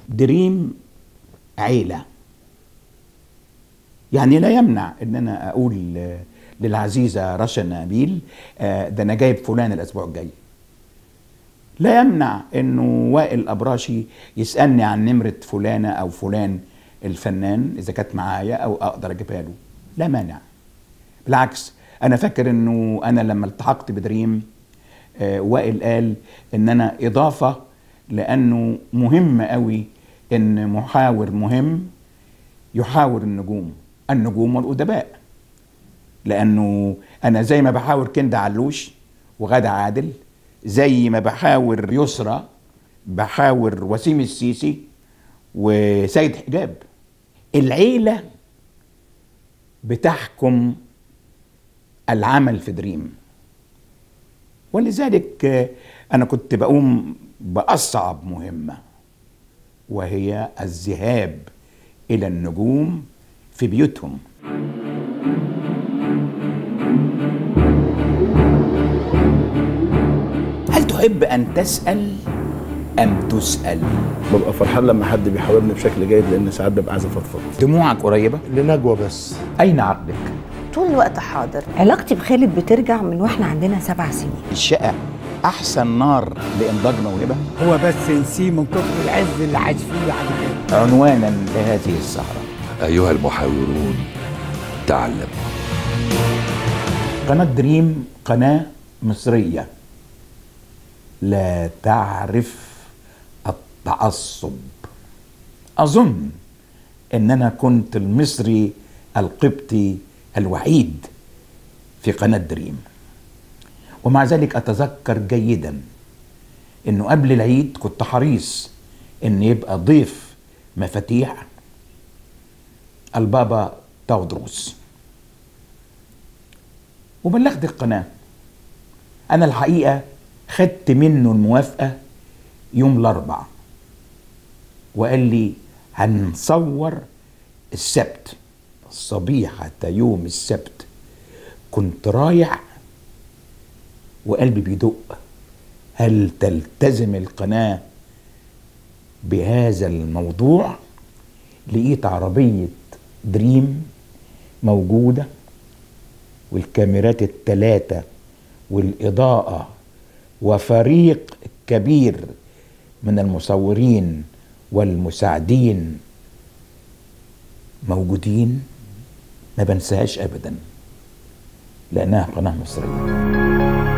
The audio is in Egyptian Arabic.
دريم عيلة يعني لا يمنع ان انا اقول آه، للعزيزة رشا نبيل آه، ده انا جايب فلان الاسبوع الجاي لا يمنع انه وائل ابراشي يسالني عن نمره فلانه او فلان الفنان اذا كانت معايا او اقدر اجيبها له لا مانع بالعكس انا فاكر انه انا لما التحقت بدريم آه، وائل قال ان انا اضافه لانه مهم قوي ان محاور مهم يحاور النجوم النجوم والادباء لانه انا زي ما بحاور كندا علوش وغادة عادل زي ما بحاور يسرى بحاور وسيم السيسي وسيد حجاب العيله بتحكم العمل في دريم ولذلك آه، انا كنت بقوم باصعب مهمه وهي الذهاب الى النجوم في بيوتهم هل تحب ان تسال ام تسال ببقى فرحان لما حد بيحاورني بشكل جيد لان ساعات ببقى عايز افضفض دموعك قريبه لنجوى بس اين عقلك طول الوقت حاضر علاقتي بخالد بترجع من واحنا عندنا سبع سنين الشقه احسن نار لانضاج موهبه هو بس نسيه من كتر العز اللي عايش فيه بعد كده عنوانا لهذه السهره أيها المحاورون تعلم قناة دريم قناة مصرية لا تعرف التعصب أظن أن أنا كنت المصري القبطي الوحيد في قناة دريم ومع ذلك أتذكر جيدا أنه قبل العيد كنت حريص أن يبقى ضيف مفاتيح البابا تودروس وبلغت القناة أنا الحقيقة خدت منه الموافقة يوم الأربع وقال لي هنصور السبت صبيحة يوم السبت كنت رايح وقلبي بيدق هل تلتزم القناة بهذا الموضوع لقيت عربية دريم موجودة والكاميرات التلاتة والإضاءة وفريق كبير من المصورين والمساعدين موجودين ما بنساهاش أبدا لأنها قناة مصرية